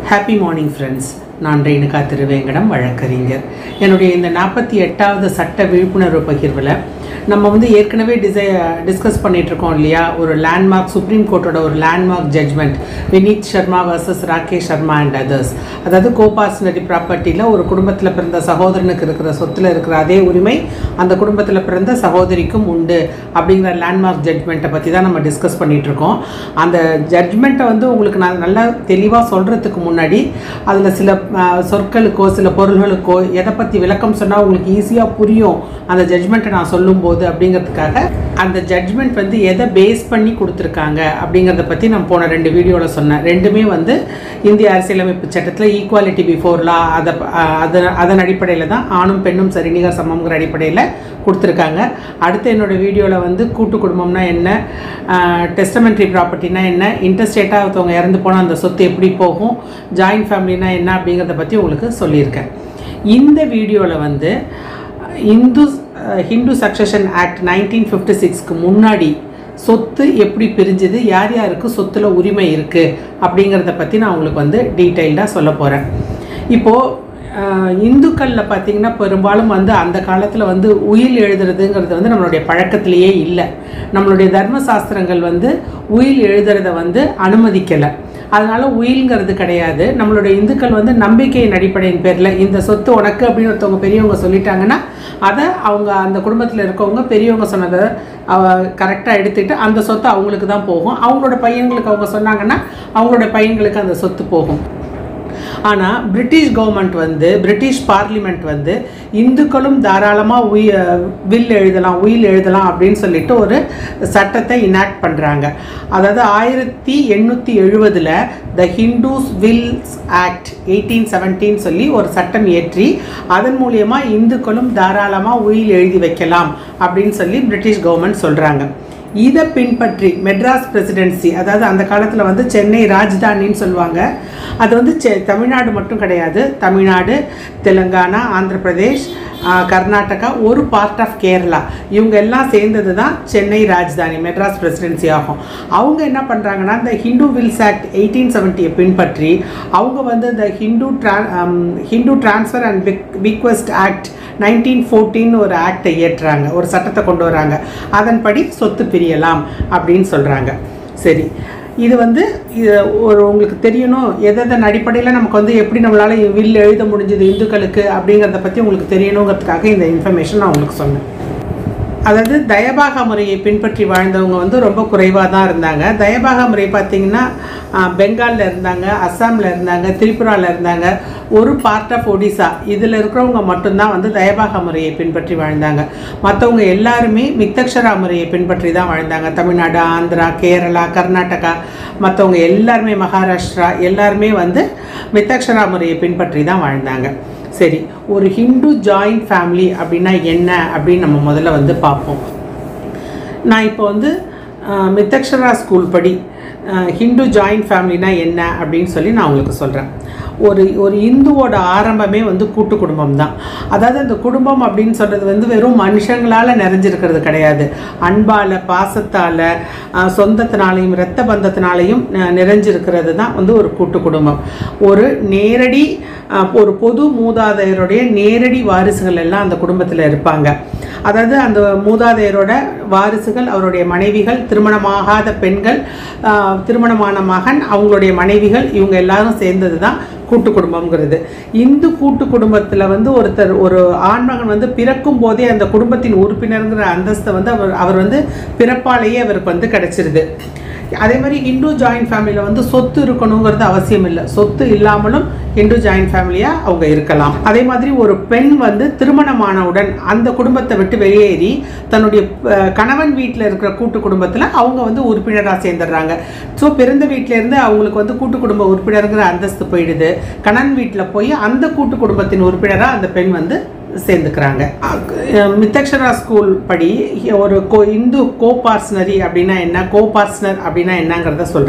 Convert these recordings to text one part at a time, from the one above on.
happy morning friends நான் ரேணுகா திருவேங்கடம் வழக்கறிஞர் என்னுடைய இந்த நாற்பத்தி எட்டாவது சட்ட விழிப்புணர்வு பகிர்வில் நம்ம வந்து ஏற்கனவே டிசை டிஸ்கஸ் பண்ணிட்டு இருக்கோம் இல்லையா ஒரு லேண்ட்மார்க் சுப்ரீம் கோர்ட்டோட ஒரு landmark judgment Vineeth Sharma versus Rakesh Sharma and others அதாவது கோபார்சனரி ப்ராப்பர்ட்டியில் ஒரு குடும்பத்தில் பிறந்த சகோதரனுக்கு இருக்கிற சொத்தில் இருக்கிற அதே உரிமை அந்த குடும்பத்தில் பிறந்த சகோதரிக்கும் உண்டு அப்படிங்கிற லேண்ட்மார்க் ஜட்ஜ்மெண்ட்டை பற்றி தான் நம்ம டிஸ்கஸ் பண்ணிட்டு இருக்கோம் அந்த ஜட்ஜ்மெண்ட்டை வந்து உங்களுக்கு நான் நல்லா தெளிவாக சொல்கிறதுக்கு முன்னாடி அதில் சில அஹ், சொற்களுக்கோ சில பொருள்களுக்கோ எதை பற்றி விளக்கம் சொன்னால் உங்களுக்கு ஈஸியாக புரியும் அந்த ஜட்ஜ்மெண்ட்டை நான் சொல்லும்போது அப்படிங்கிறதுக்காக அந்த ஜட்ஜ்மெண்ட் வந்து எதை பேஸ் பண்ணி கொடுத்துருக்காங்க அப்படிங்கிறத பற்றி நான் போன ரெண்டு வீடியோவில் சொன்னேன் ரெண்டுமே வந்து இந்திய அரசியலமைப்பு சட்டத்தில் ஈக்குவாலிட்டி பிஃபோர் லா அதை அஹ், அதன் அதன் அடிப்படையில் தான் ஆணும் பெண்ணும் சரிநிகர் சமம்ங்கிற அடிப்படையில் கொடுத்துருக்காங்க அடுத்து என்னோட வீடியோவில் வந்து கூட்டு குடும்பம்னா என்ன டெஸ்டமெண்ட்ரி ப்ராப்பர்ட்டினா என்ன இன்டர்ஸ்டேட்டாக ஒருத்தவங்க இறந்து போனால் அந்த சொத்து எப்படி போகும் ஜாயின்ட் ஃபேமிலினா என்ன அப்படிங்கிறத பற்றி உங்களுக்கு சொல்லியிருக்கேன் இந்த வீடியோவில் வந்து Hindu Hindu succession act nineteen fifty சிக்ஸ்க்கு முன்னாடி சொத்து எப்படி பிரிஞ்சுது யார் யாருக்கு சொத்துல உரிமை இருக்குது அப்படிங்கிறத பற்றி நான் உங்களுக்கு வந்து டீட்டெயில்டாக சொல்ல போகிறேன் இப்போது இந்துக்களில் பார்த்தீங்கன்னா பெரும்பாலும் வந்து அந்த காலத்தில் வந்து உயில் எழுதுறதுங்கிறது வந்து நம்மளுடைய பழக்கத்திலேயே இல்லை நம்மளுடைய தர்ம சாஸ்திரங்கள் வந்து உயில் எழுதுறத வந்து அனுமதிக்கலை அதனால உயில்ங்கிறது கிடையாது நம்மளுடைய இந்துக்கள் வந்து நம்பிக்கையின் அடிப்படையின் பேரில் இந்த சொத்து உனக்கு அப்படின்னு ஒருத்தவங்க பெரியவங்க சொல்லிட்டாங்கன்னா அதை அவங்க அந்த குடும்பத்தில் இருக்கவங்க பெரியவங்க சொன்னதை கரெக்டாக எடுத்துக்கிட்டு அந்த சொத்து அவங்களுக்கு தான் போகும் அவங்களோட பையன்களுக்கு அவங்க சொன்னாங்கன்னா அவங்களோட பையன்களுக்கு அந்த சொத்து போகும் ஆனால் பிரிட்டிஷ் கவர்மெண்ட் வந்து பிரிட்டிஷ் பார்லிமெண்ட் வந்து இந்துக்களும் தாராளமாக உய வில் எழுதலாம் உயில் எழுதலாம் அப்படின்னு சொல்லிட்டு ஒரு சட்டத்தை இனாக்ட் பண்ணுறாங்க அதாவது ஆயிரத்தி எண்ணூற்றி எழுபதில் the Hindus wills act eighteen seventeen சொல்லி ஒரு சட்டம் இயற்றி அதன் மூலியமாக இந்துக்களும் தாராளமாக உயில் எழுதி வைக்கலாம் அப்படின்னு சொல்லி பிரிட்டிஷ் கவர்மெண்ட் சொல்கிறாங்க இதை பின்பற்றி மெட்ராஸ் பிரசிடென்சி அதாவது அந்த காலத்தில் வந்து சென்னை ராஜதானின்னு சொல்லுவாங்க அது வந்து செ தமிழ்நாடு மட்டும் கிடையாது தமிழ்நாடு தெலுங்கானா ஆந்திர பிரதேஷ் ஆஹ், கர்நாடகா ஒரு பார்ட் ஆஃப் கேரளா இவங்க எல்லாம் சேர்ந்தது தான் சென்னை ராஜதானி மெட்ராஸ் பிரசிடென்சி ஆகும் அவங்க என்ன பண்ணுறாங்கன்னா இந்த ஹிந்து வில்ஸ் ஆக்ட் எயிட்டீன் செவன்ட்டியை பின்பற்றி அவங்க வந்து இந்த ஹிந்து ட்ரா ஹிந்து ட்ரான்ஸ்ஃபர் அண்ட் பிக் பிக்வெஸ்ட் ஆக்ட் நைன்டீன் ஃபோர்டீன் ஒரு ஆக்டை இயற்றுறாங்க ஒரு சட்டத்தை கொண்டு வராங்க அதன்படி சொத்து பிரியலாம் அப்படின்னு சொல்கிறாங்க சரி இது வந்து இது ஒரு உங்களுக்கு தெரியணும் எதன் அடிப்படையில் நமக்கு வந்து எப்படி நம்மளால் வில் எழுத முடிஞ்சது இந்துக்களுக்கு அப்படிங்கிறத பற்றி உங்களுக்கு தெரியணுங்கிறதுக்காக இந்த இன்ஃபர்மேஷன் நான் உங்களுக்கு சொன்னேன் அதாவது தயபாக முறையை பின்பற்றி வாழ்ந்தவங்க வந்து ரொம்ப குறைவாக தான் இருந்தாங்க தயபாக முறை பார்த்திங்கன்னா பெங்காலில் இருந்தாங்க அஸ்ஸாமில் இருந்தாங்க திரிபுராவில் இருந்தாங்க ஒரு பார்ட் ஆஃப் ஒடிசா இதில் இருக்கிறவங்க மட்டும்தான் வந்து தயபாக முறையை பின்பற்றி வாழ்ந்தாங்க மற்றவங்க எல்லாருமே மித்தக்ஷரா முறையை பின்பற்றி தான் வாழ்ந்தாங்க தமிழ்நாடு ஆந்திரா கேரளா கர்நாடகா மற்றவங்க எல்லாருமே மகாராஷ்டிரா எல்லாருமே வந்து மித்தக்ஷரா முறையை பின்பற்றி தான் வாழ்ந்தாங்க சரி ஒரு ஹிந்து ஜாயிண்ட் ஃபேமிலி அப்படின்னா என்ன அப்படின்னு நம்ம முதல்ல வந்து பார்ப்போம் நான் இப்போ வந்து அஹ், மித்தக்ஷரா ஸ்கூல் படி அஹ், ஹிந்து ஜாயிண்ட் ஃபேமிலினா என்ன அப்படின்னு சொல்லி நான் உங்களுக்கு சொல்கிறேன் ஒரு ஒரு இந்துவோட ஆரம்பமே வந்து கூட்டு குடும்பம் தான் அதாவது அந்த குடும்பம் அப்படின்னு சொல்கிறது வந்து வெறும் மனுஷங்களால் நிறைஞ்சிருக்கிறது கிடையாது அன்பால் பாசத்தால் அஹ், சொந்தத்தினாலையும் இரத்த பந்தத்தினாலையும் ந- நிறைஞ்சிருக்கிறது தான் வந்து ஒரு கூட்டு குடும்பம் ஒரு நேரடி அஹ், ஒரு பொது மூதாதையருடைய நேரடி வாரிசுகள் எல்லாம் அந்த குடும்பத்தில் இருப்பாங்க அதாவது அந்த மூதாதையரோட வாரிசுகள் அவருடைய மனைவிகள் திருமணமாகாத பெண்கள் ஆஹ், திருமணமான மகன் அவங்களுடைய மனைவிகள் இவங்க எல்லாரும் சேர்ந்தது தான் கூட்டு குடும்பம்ங்கிறது இந்து கூட்டு குடும்பத்தில் வந்து ஒருத்தர் ஒரு ஆண்மகன் வந்து பிறக்கும் போதே அந்த குடும்பத்தின் உறுப்பினருங்கிற அந்தஸ்தை வந்து அவர் அவர் வந்து பிறப்பாலேயே அவருக்கு வந்து கிடைச்சிருது அதே மாதிரி ஹிந்து ஜாயிண்ட் ஃபேமிலியில் வந்து சொத்து இருக்கணுங்கிறது அவசியம் இல்லை சொத்து இல்லாமலும் ஹிந்து ஜாயிண்ட் ஃபேமிலியாக அவங்க இருக்கலாம் அதே மாதிரி ஒரு பெண் வந்து திருமணமானவுடன் அந்த குடும்பத்தை விட்டு வெளியேறி தன்னுடைய அஹ், கணவன் வீட்டில் இருக்கிற கூட்டு குடும்பத்தில் அவங்க வந்து உறுப்பினராக சேர்ந்துடுறாங்க ஸோ பிறந்த வீட்டிலேருந்து அவங்களுக்கு வந்து கூட்டு குடும்ப உறுப்பினருங்கிற அந்தஸ்து போயிடுது கணவன் வீட்டில் போய் அந்த கூட்டு குடும்பத்தின் உறுப்பினராக அந்த பெண் வந்து சேர்ந்துக்கிறாங்க அஹ் மித்தக்ஷரா ஸ்கூல் படி ஒரு கோ இந்து கோபார்ஸ்னரி அப்படின்னா என்ன கோபார்ஸ்னர் அப்படின்னா என்னங்கிறத சொல்கிறேன்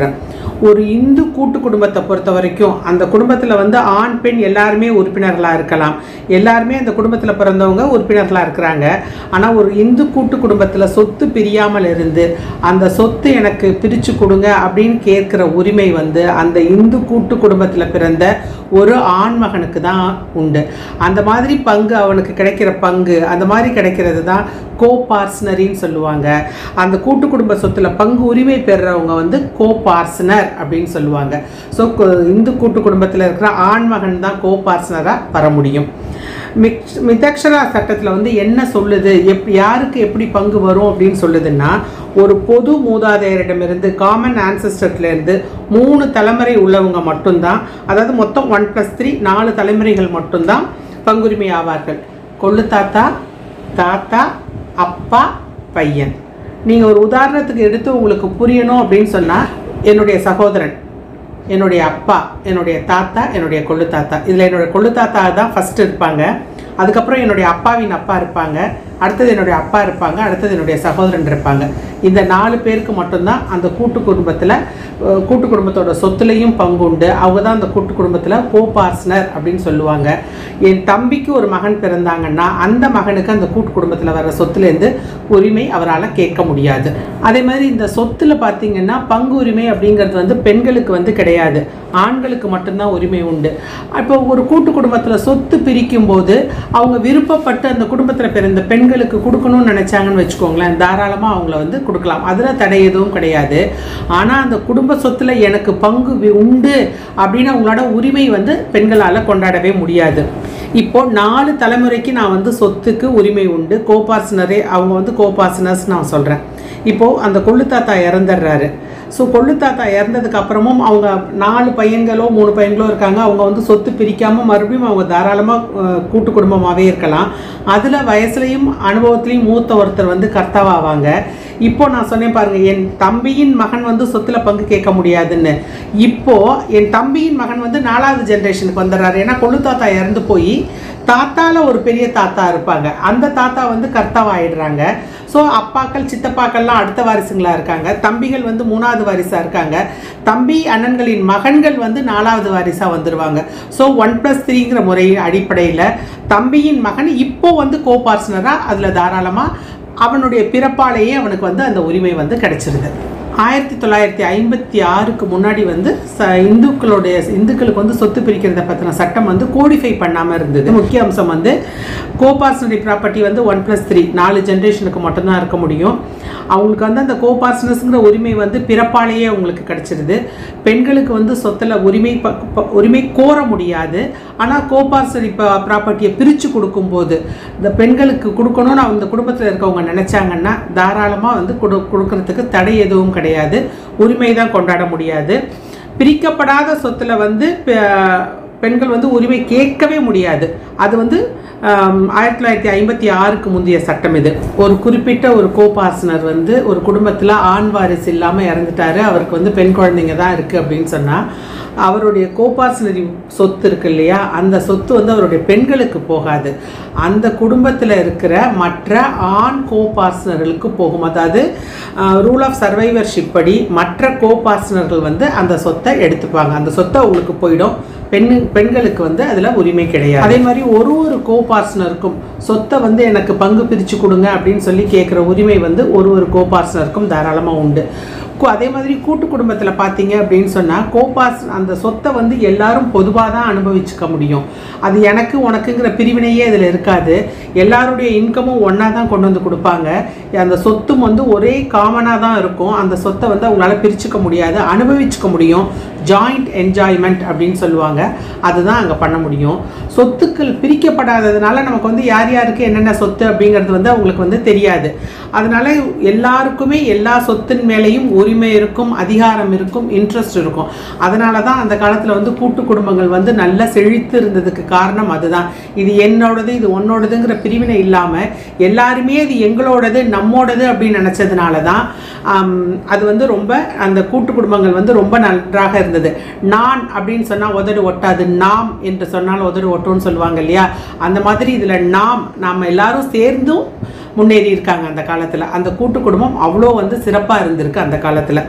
ஒரு இந்து கூட்டு குடும்பத்தை பொறுத்த வரைக்கும் அந்த குடும்பத்தில் வந்து ஆண் பெண் எல்லாருமே உறுப்பினர்களாக இருக்கலாம் எல்லாருமே அந்த குடும்பத்தில் பிறந்தவங்க உறுப்பினர்களாக இருக்கிறாங்க ஆனால் ஒரு இந்து கூட்டு குடும்பத்தில் சொத்து பிரியாமல் இருந்து அந்த சொத்து எனக்கு பிரித்து கொடுங்க அப்படின்னு கேட்குற உரிமை வந்து அந்த இந்து கூட்டு குடும்பத்தில் பிறந்த ஒரு ஆண் மகனுக்கு தான் உண்டு அந்த மாதிரி பங்கு அவனுக்கு கிடைக்கிற பங்கு அந்த மாதிரி கிடைக்கிறது தான் கோ பார்ட்னரின்னு சொல்லுவாங்க அந்த கூட்டு குடும்ப சொத்துல பங்கு உரிமை பெறுறவங்க வந்து கோ பார்ட்னர் அப்படின்னு சொல்லுவாங்க ஸோ இந்து கூட்டு குடும்பத்தில் இருக்கிற ஆண் மகன் தான் கோ பார்ட்னராக வர முடியும் மிக்ஸ் மிதக்ஷரா சட்டத்தில் வந்து என்ன சொல்லுது எப் யாருக்கு எப்படி பங்கு வரும் அப்படின்னு சொல்லுதுன்னா ஒரு பொது மூதாதையரிடமிருந்து காமன் ஆன்சஸ்டர்லேருந்து மூணு தலைமுறை உள்ளவங்க மட்டும்தான் அதாவது மொத்தம் ஒன் ப்ளஸ் த்ரீ நாலு தலைமுறைகள் மட்டும்தான் பங்குரிமை ஆவார்கள் கொள்ளு தாத்தா தாத்தா அப்பா பையன் நீங்கள் ஒரு உதாரணத்துக்கு எடுத்து உங்களுக்கு புரியணும் அப்படின்னு சொன்னால் என்னுடைய சகோதரன் என்னுடைய அப்பா என்னுடைய தாத்தா என்னுடைய கொள்ளு தாத்தா இதில் என்னுடைய கொள்ளு தாத்தா தான் ஃபஸ்ட்டு இருப்பாங்க அதுக்கப்புறம் என்னுடைய அப்பாவின் அப்பா இருப்பாங்க அடுத்தது என்னுடைய அப்பா இருப்பாங்க அடுத்தது என்னுடைய சகோதரன் இருப்பாங்க இந்த நாலு பேருக்கு மட்டும்தான் அந்த கூட்டு குடும்பத்தில் அஹ், கூட்டு குடும்பத்தோட சொத்துலேயும் பங்கு உண்டு அவங்க தான் அந்த கூட்டு குடும்பத்தில் கோ பார்ட்னர் அப்படின்னு சொல்லுவாங்க என் தம்பிக்கு ஒரு மகன் பிறந்தாங்கன்னா அந்த மகனுக்கு அந்த கூட்டு குடும்பத்தில் வர சொத்துலேருந்து உரிமை அவரால் கேட்க முடியாது அதே மாதிரி இந்த சொத்துல பார்த்தீங்கன்னா பங்கு உரிமை அப்படிங்கிறது வந்து பெண்களுக்கு வந்து கிடையாது ஆண்களுக்கு மட்டும்தான் உரிமை உண்டு இப்போ ஒரு கூட்டு குடும்பத்தில் சொத்து பிரிக்கும் போது அவங்க விருப்பப்பட்டு அந்த குடும்பத்தில் பிறந்த பெண்களுக்கு கொடுக்கணும்னு நினச்சாங்கன்னு வச்சுக்கோங்களேன் தாராளமாக அவங்கள வந்து கொடுக்கலாம் அதில் தடை எதுவும் கிடையாது ஆனால் அந்த குடும்ப சொத்துல எனக்கு பங்கு வி- உண்டு அப்படின்னு அவங்களோட உரிமை வந்து பெண்களால் கொண்டாடவே முடியாது இப்போ நாலு தலைமுறைக்கு நான் வந்து சொத்துக்கு உரிமை உண்டு கோபார்சனரே அவங்க வந்து கோபார்சனர்ஸ் நான் சொல்கிறேன் இப்போது அந்த கொள்ளு தாத்தா இறந்துடுறாரு ஸோ கொள்ளு தாத்தா இறந்ததுக்கு அப்புறமும் அவங்க நாலு பையன்களோ மூணு பையன்களோ இருக்காங்க அவங்க வந்து சொத்து பிரிக்காமல் மறுபடியும் அவங்க தாராளமாக கூட்டு குடும்பமாகவே இருக்கலாம் அதில் வயசுலையும் அனுபவத்திலையும் மூத்த ஒருத்தர் வந்து கர்த்தாவாவாங்க இப்போ நான் சொன்னேன் பாருங்க என் தம்பியின் மகன் வந்து சொத்துல பங்கு கேட்க முடியாதுன்னு இப்போ என் தம்பியின் மகன் வந்து நாலாவது ஜென்ரேஷனுக்கு வந்துடுறாரு ஏன்னா கொள்ளு தாத்தா இறந்து போய் தாத்தால ஒரு பெரிய தாத்தா இருப்பாங்க அந்த தாத்தா வந்து கர்த்தாவாயிடுறாங்க ஸோ அப்பாக்கள் சித்தப்பாக்கள்லாம் அடுத்த வாரிசுங்களா இருக்காங்க தம்பிகள் வந்து மூணாவது வாரிசா இருக்காங்க தம்பி அண்ணன்களின் மகன்கள் வந்து நாலாவது வாரிசா வந்துடுவாங்க ஸோ ஒன் ப்ளஸ் த்ரீங்கிற முறை அடிப்படையில் தம்பியின் மகன் இப்போ வந்து கோபார்சனராக அதில் தாராளமாக அவனுடைய பிறப்பாலேயே அவனுக்கு வந்து அந்த உரிமை வந்து கிடைச்சிருது ஆயிரத்தி தொள்ளாயிரத்தி ஐம்பத்தி ஆறுக்கு முன்னாடி வந்து ச இந்துக்களுடைய இந்துக்களுக்கு வந்து சொத்து பிரிக்கிறத பற்றின சட்டம் வந்து கோடிஃபை பண்ணாமல் இருந்தது முக்கிய அம்சம் வந்து கோபார்சனரி ப்ராப்பர்ட்டி வந்து ஒன் ப்ளஸ் த்ரீ நாலு ஜென்ரேஷனுக்கு மட்டும்தான் இருக்க முடியும் அவங்களுக்கு வந்து அந்த கோபார்சனஸ்ங்கிற உரிமை வந்து பிறப்பாலேயே அவங்களுக்கு கிடைச்சிருது பெண்களுக்கு வந்து சொத்தில் உரிமை ப- ப- உரிமை கோர முடியாது ஆனால் கோபார்சனரி ப்ராப்பர்ட்டியை பிரித்து கொடுக்கும்போது இந்த பெண்களுக்கு கொடுக்கணும்னு அந்த குடும்பத்தில் இருக்கவங்க நினச்சாங்கன்னா தாராளமாக வந்து கொடு கொடுக்கறதுக்கு தடை எதுவும் கிடையாது உரிமை தான் கொண்டாட முடியாது பிரிக்கப்படாத சொத்துல வந்து பெ- பெண்கள் வந்து உரிமை கேட்கவே முடியாது அது வந்து ஆம், ஆயிரத்தி தொள்ளாயிரத்தி ஐம்பத்தி ஆறுக்கு முந்தைய சட்டம் இது ஒரு குறிப்பிட்ட ஒரு கோபாசனர் வந்து ஒரு குடும்பத்தில் ஆண் வாரிசு இல்லாமல் இறந்துட்டாரு அவருக்கு வந்து பெண் குழந்தைங்க தான் இருக்குது அப்படின்னு சொன்னால் அவருடைய கோபாசனரி சொத்து இருக்கு இல்லையா அந்த சொத்து வந்து அவருடைய பெண்களுக்கு போகாது அந்த குடும்பத்தில் இருக்கிற மற்ற ஆண் கோபாசனர்களுக்கு போகும் அதாவது ரூல் ஆஃப் சர்வைவர்ஷிப் படி மற்ற கோபாசனர்கள் வந்து அந்த சொத்தை எடுத்துப்பாங்க அந்த சொத்தை அவங்களுக்கு போயிடும் பெண்ணு பெண்களுக்கு வந்து அதில் உரிமை கிடையாது அதே மாதிரி ஒரு ஒரு கோபார்சனருக்கும் சொத்தை வந்து எனக்கு பங்கு பிரித்து கொடுங்க அப்படின்னு சொல்லி கேட்குற உரிமை வந்து ஒரு ஒரு கோபார்சனருக்கும் தாராளமாக உண்டு கு- அதே மாதிரி கூட்டு குடும்பத்தில் பார்த்தீங்க அப்படின்னு சொன்னால் கோபாஸ் அந்த சொத்தை வந்து எல்லாரும் பொதுவாக தான் அனுபவிச்சுக்க முடியும் அது எனக்கு உனக்குங்கிற பிரிவினையே இதில் இருக்காது எல்லாருடைய இன்கமும் ஒன்றா தான் கொண்டு வந்து கொடுப்பாங்க அந்த சொத்தும் வந்து ஒரே காமனாக தான் இருக்கும் அந்த சொத்தை வந்து அவங்களால பிரிச்சுக்க முடியாது அனுபவிச்சுக்க முடியும் ஜாயிண்ட் என்ஜாய்மெண்ட் அப்படின்னு சொல்லுவாங்க அதுதான் அங்கே பண்ண முடியும் சொத்துக்கள் பிரிக்கப்படாததுனால நமக்கு வந்து யார் யாருக்கு என்னென்ன சொத்து அப்படிங்கிறது வந்து அவங்களுக்கு வந்து தெரியாது அதனால எல்லாருக்குமே எல்லா சொத்தின் மேலேயும் உரிமை இருக்கும் அதிகாரம் இருக்கும் இன்ட்ரெஸ்ட் இருக்கும் அதனால தான் அந்த காலத்தில் வந்து கூட்டு குடும்பங்கள் வந்து நல்லா செழித்து இருந்ததுக்கு காரணம் அதுதான் இது என்னோடது இது உன்னோடதுங்கிற பிரிவினை இல்லாமல் எல்லாருமே இது எங்களோடது நம்மோடது அப்படின்னு நினச்சதுனால தான் ஆம், அது வந்து ரொம்ப அந்த கூட்டு குடும்பங்கள் வந்து ரொம்ப நன்றாக இருந்தது நான் அப்படின்னு சொன்னால் உதடு ஒட்டாது நாம் என்று சொன்னால் உதடு ஒட்டும்னு சொல்லுவாங்க இல்லையா அந்த மாதிரி இதில் நாம் நாம் எல்லாரும் சேர்ந்தும் முன்னேறி இருக்காங்க அந்த காலத்தில் அந்த கூட்டு குடும்பம் அவ்வளோ வந்து சிறப்பாக இருந்திருக்கு அந்த காலத்தில்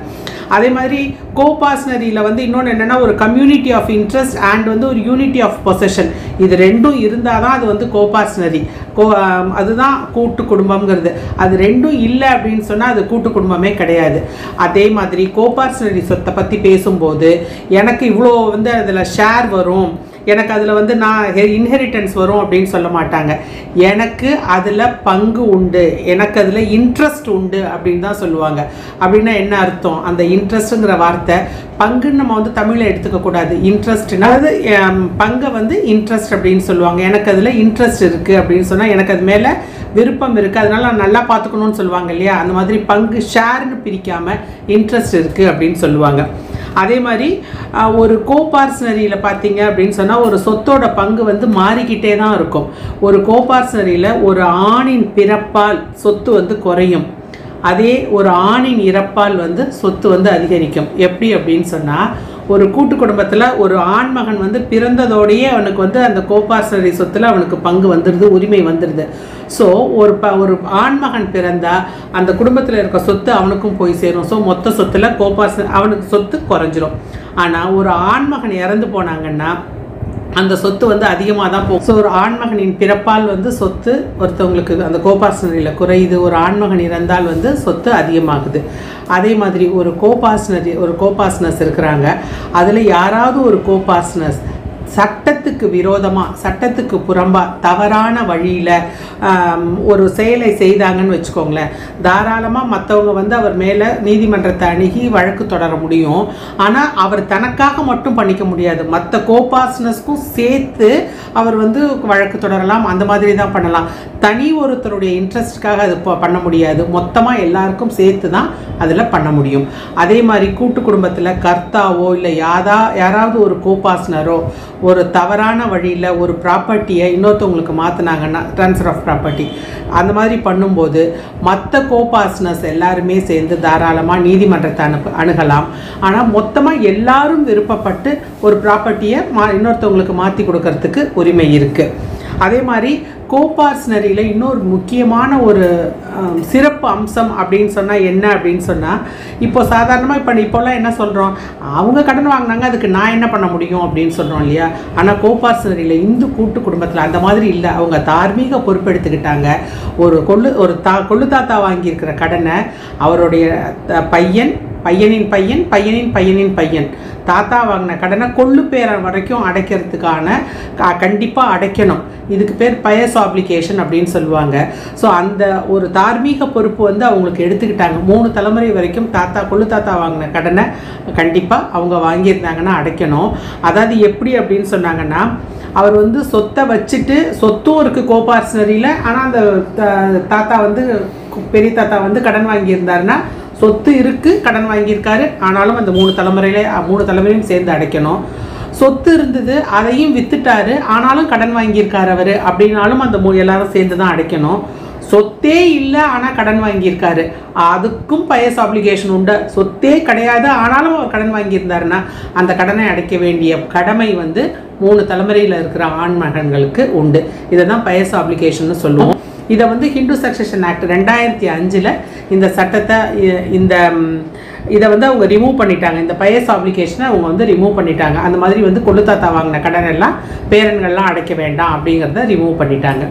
அதே மாதிரி கோபாஸ்னரியில் வந்து இன்னொன்று என்னென்னா ஒரு கம்யூனிட்டி ஆஃப் இன்ட்ரெஸ்ட் அண்ட் வந்து ஒரு யூனிட்டி ஆஃப் பொசஷன் இது ரெண்டும் இருந்தால் தான் அது வந்து கோபாஸ்னரி கோ ஆம், அதுதான் கூட்டு குடும்பம்ங்கிறது அது ரெண்டும் இல்லை அப்படின்னு சொன்னால் அது கூட்டு குடும்பமே கிடையாது அதே மாதிரி கோபார்சனரி சொத்தை பற்றி பேசும்போது எனக்கு இவ்வளோ வந்து அதில் ஷேர் வரும் எனக்கு அதில் வந்து நான் இன்ஹெரிட்டன்ஸ் வரும் அப்படின்னு சொல்ல மாட்டாங்க எனக்கு அதில் பங்கு உண்டு எனக்கு அதில் இன்ட்ரெஸ்ட் உண்டு அப்படின்னு தான் சொல்லுவாங்க அப்படின்னா என்ன அர்த்தம் அந்த இன்ட்ரெஸ்ட்டுங்கிற வார்த்தை பங்குன்னு நம்ம வந்து தமிழில் எடுத்துக்கக்கூடாது இன்ட்ரெஸ்ட்னா அதாவது ஹம், பங்கை வந்து இன்ட்ரெஸ்ட் அப்படின்னு சொல்லுவாங்க எனக்கு அதில் இன்ட்ரெஸ்ட் இருக்குது அப்படின்னு சொன்னால் எனக்கு அது மேலே விருப்பம் இருக்குது அதனால நான் நல்லா பார்த்துக்கணும்னு சொல்லுவாங்க இல்லையா அந்த மாதிரி பங்கு ஷேர்னு பிரிக்காமல் இன்ட்ரெஸ்ட் இருக்குது அப்படின்னு சொல்லுவாங்க அதே மாதிரி அஹ், ஒரு கோபார்சனரியில் பார்த்தீங்க அப்படின்னு சொன்னால் ஒரு சொத்தோட பங்கு வந்து மாறிக்கிட்டே தான் இருக்கும் ஒரு கோபார்சனரியில் ஒரு ஆணின் பிறப்பால் சொத்து வந்து குறையும் அதே ஒரு ஆணின் இறப்பால் வந்து சொத்து வந்து அதிகரிக்கும் எப்படி அப்படின்னு சொன்னால் ஒரு கூட்டு குடும்பத்தில் ஒரு ஆண்மகன் வந்து பிறந்ததோடையே அவனுக்கு வந்து அந்த கோபார்சனரி சொத்தில் அவனுக்கு பங்கு வந்துடுது உரிமை வந்துடுது ஸோ ஒரு ப ஒரு ஆண்மகன் பிறந்தா அந்த குடும்பத்தில் இருக்க சொத்து அவனுக்கும் போய் சேரும் ஸோ மொத்த சொத்தில் கோபார்ச அவனுக்கு சொத்து குறைஞ்சிரும் ஆனால் ஒரு ஆண்மகன் இறந்து போனாங்கன்னா அந்த சொத்து வந்து அதிகமாக தான் போகும் ஸோ ஒரு ஆண்மகனின் பிறப்பால் வந்து சொத்து ஒருத்தவங்களுக்கு அந்த கோபாசனரியில் குறையுது ஒரு ஆண்மகன் இறந்தால் வந்து சொத்து அதிகமாகுது அதே மாதிரி ஒரு கோபாசனரி ஒரு கோபாசனஸ் இருக்கிறாங்க அதில் யாராவது ஒரு கோபாசனஸ் சட்டத்துக்கு விரோதமாக சட்டத்துக்கு புறம்பா தவறான வழியில் ஒரு செயலை செய்தாங்கன்னு வச்சுக்கோங்களேன் தாராளமாக மற்றவங்க வந்து அவர் மேலே நீதிமன்றத்தை அணுகி வழக்கு தொடர முடியும் ஆனால் அவர் தனக்காக மட்டும் பண்ணிக்க முடியாது மற்ற கோபாஸ்னஸ்க்கும் சேர்த்து அவர் வந்து வழக்கு தொடரலாம் அந்த மாதிரி தான் பண்ணலாம் தனி ஒருத்தருடைய இன்ட்ரெஸ்ட்காக அது ப- பண்ண முடியாது மொத்தமாக எல்லாருக்கும் சேர்த்து தான் அதில் பண்ண முடியும் அதே மாதிரி கூட்டு குடும்பத்தில் கர்த்தாவோ இல்லை யாதா யாராவது ஒரு கோபாஸ்னரோ ஒரு தவறான வழியில் ஒரு ப்ராப்பர்ட்டியை இன்னொருத்தவங்களுக்கு மாற்றினாங்கன்னா ட்ரான்ஸ்ஃபர் ஆஃப் ப்ராப்பர்ட்டி அந்த மாதிரி பண்ணும்போது மற்ற கோபாஸ்னஸ் எல்லாருமே சேர்ந்து தாராளமாக நீதிமன்றத்தை அனுப்ப அணுகலாம் ஆனால் மொத்தமாக எல்லாரும் விருப்பப்பட்டு ஒரு ப்ராப்பர்ட்டியை மா இன்னொருத்தவங்களுக்கு மாற்றி கொடுக்கறதுக்கு உரிமை இருக்குது அதே மாதிரி கோபார்சனரியில் இன்னொரு முக்கியமான ஒரு ஆம், சிறப்பு அம்சம் அப்படின்னு சொன்னால் என்ன அப்படின்னு சொன்னால் இப்போ சாதாரணமாக இப்போ இப்போல்லாம் என்ன சொல்கிறோம் அவங்க கடன் வாங்கினாங்க அதுக்கு நான் என்ன பண்ண முடியும் அப்படின்னு சொல்கிறோம் இல்லையா ஆனால் கோபார்சனரியில் இந்து கூட்டு குடும்பத்தில் அந்த மாதிரி இல்லை அவங்க தார்மீக பொறுப்பெடுத்துக்கிட்டாங்க ஒரு கொள்ளு ஒரு தா கொள்ளு தாத்தா வாங்கியிருக்கிற கடனை அவருடைய த- பையன் பையனின் பையன் பையனின் பையனின் பையன் தாத்தா வாங்கின கடனை கொள்ளு பேரன் வரைக்கும் அடைக்கிறதுக்கான க- கண்டிப்பா அடைக்கணும் இதுக்கு பேர் பயஸ் ஆப்ளிகேஷன் அப்படின்னு சொல்லுவாங்க ஸோ அந்த ஒரு தார்மீக பொறுப்பு வந்து அவங்களுக்கு எடுத்துக்கிட்டாங்க மூணு தலைமுறை வரைக்கும் தாத்தா கொள்ளு தாத்தா வாங்கின கடனை கண்டிப்பாக அவங்க வாங்கியிருந்தாங்கன்னா அடைக்கணும் அதாவது எப்படி அப்படின்னு சொன்னாங்கன்னா அவர் வந்து சொத்தை வச்சுட்டு சொத்தும் இருக்குது கோபார்சனரியில் ஆனால் அந்த த- தாத்தா வந்து கு- பெரிய தாத்தா வந்து கடன் வாங்கியிருந்தாருன்னா சொத்து இருக்கு கடன் வாங்கியிருக்காரு ஆனாலும் அந்த மூணு தலைமுறையில அ, மூணு தலைமுறையும் சேர்ந்து அடைக்கணும் சொத்து இருந்தது அதையும் வித்துட்டாரு ஆனாலும் கடன் வாங்கியிருக்காரு அவர் அப்படின்னாலும் அந்த மூ எல்லாரும் சேர்ந்து தான் அடைக்கணும் சொத்தே இல்லை ஆனால் கடன் வாங்கியிருக்காரு அதுக்கும் பயஸ் ஆப்ளிகேஷன் உண்டு சொத்தே கிடையாது ஆனாலும் அவர் கடன் வாங்கியிருந்தாருன்னா அந்த கடனை அடைக்க வேண்டிய கடமை வந்து மூணு தலைமுறையில் இருக்கிற ஆண் மகன்களுக்கு உண்டு இதை தான் பயஸ் ஆப்ளிகேஷன் சொல்லுவோம் இதை வந்து ஹிந்து சக்சஷன் ஆக்ட் ரெண்டாயிரத்தி அஞ்சில் இந்த சட்டத்தை இ- இந்த ம், இதை வந்து அவங்க ரிமூவ் பண்ணிட்டாங்க இந்த பயஸ் ஆப்ளிகேஷனை அவங்க வந்து ரிமூவ் பண்ணிட்டாங்க அந்த மாதிரி வந்து கொள்ளு தாத்தா வாங்கின கடன் எல்லாம் பேரன்கள்லாம் அடைக்க வேண்டாம் அப்படிங்கிறத ரிமூவ் பண்ணிட்டாங்க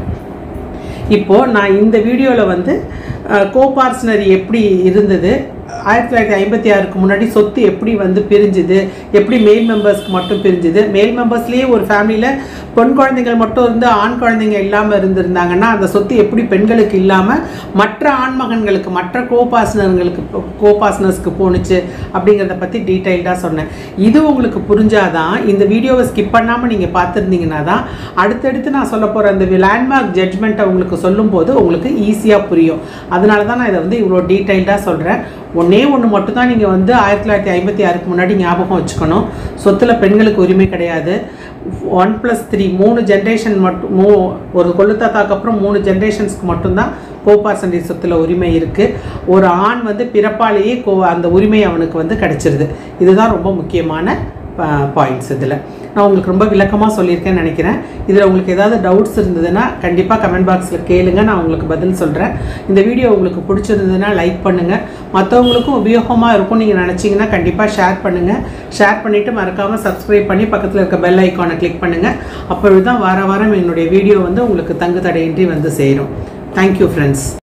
இப்போது நான் இந்த வீடியோவில் வந்து கோபார்சனரி எப்படி இருந்தது ஆயிரத்தி தொள்ளாயிரத்தி ஐம்பத்தி ஆறுக்கு முன்னாடி சொத்து எப்படி வந்து பிரிஞ்சுது எப்படி மேல் மெம்பர்ஸ்க்கு மட்டும் பிரிஞ்சுது மேல் மெம்பர்ஸ்லேயே ஒரு ஃபேமிலியில் பெண் குழந்தைகள் மட்டும் இருந்து ஆண் குழந்தைங்க இல்லாமல் இருந்திருந்தாங்கன்னா அந்த சொத்து எப்படி பெண்களுக்கு இல்லாமல் மற்ற ஆண்மகன்களுக்கு மற்ற கோபாசனர்களுக்கு கோபாசனர்ஸ்க்கு போணுச்சு அப்படிங்கிறத பற்றி டீட்டெயில்டாக சொன்னேன் இது உங்களுக்கு புரிஞ்சாதான் இந்த வீடியோவை ஸ்கிப் பண்ணாமல் நீங்கள் பார்த்துருந்தீங்கன்னா தான் அடுத்தடுத்து நான் சொல்ல போகிற அந்த லேண்ட்மார்க் ஜட்ஜ்மெண்ட்டை உங்களுக்கு சொல்லும்போது உங்களுக்கு ஈஸியாக புரியும் அதனால தான் நான் இதை வந்து இவ்வளோ டீட்டெயில்டாக சொல்கிறேன் ஒன்றே ஒன்று மட்டும் தான் நீங்கள் வந்து ஆயிரத்தி தொள்ளாயிரத்தி ஐம்பத்தி ஆறுக்கு முன்னாடி ஞாபகம் வச்சுக்கணும் சொத்துல பெண்களுக்கு உரிமை கிடையாது ஒன் ப்ளஸ் த்ரீ மூணு ஜென்ரேஷன் மட்டும் மூ ஒரு கொள்ளுத்தாத்தாக்கு அப்புறம் மூணு ஜென்ரேஷன்ஸ்க்கு மட்டும்தான் கோபாசண்டி சொத்துல உரிமை இருக்குது ஒரு ஆண் வந்து பிறப்பாலேயே கோ அந்த உரிமை அவனுக்கு வந்து கிடைச்சிருது இதுதான் ரொம்ப முக்கியமான பாயிண்ட்ஸ் இதில் நான் உங்களுக்கு ரொம்ப விளக்கமாக சொல்லியிருக்கேன்னு நினைக்கிறேன் இதில் உங்களுக்கு ஏதாவது டவுட்ஸ் இருந்ததுன்னா கண்டிப்பாக கமெண்ட் பாக்ஸில் கேளுங்க நான் உங்களுக்கு பதில் சொல்கிறேன் இந்த வீடியோ உங்களுக்கு பிடிச்சிருந்ததுன்னா லைக் பண்ணுங்கள் மற்றவங்களுக்கும் உபயோகமாக இருக்கும் நீங்கள் நினச்சிங்கன்னா கண்டிப்பாக ஷேர் பண்ணுங்கள் ஷேர் பண்ணிவிட்டு மறக்காமல் சப்ஸ்கிரைப் பண்ணி பக்கத்தில் இருக்க பெல் ஐக்கானை கிளிக் பண்ணுங்கள் அப்பொழுது தான் வார வாரம் என்னுடைய வீடியோ வந்து உங்களுக்கு தங்கு தடையின்றி வந்து சேரும் தேங்க்யூ ஃப்ரெண்ட்ஸ்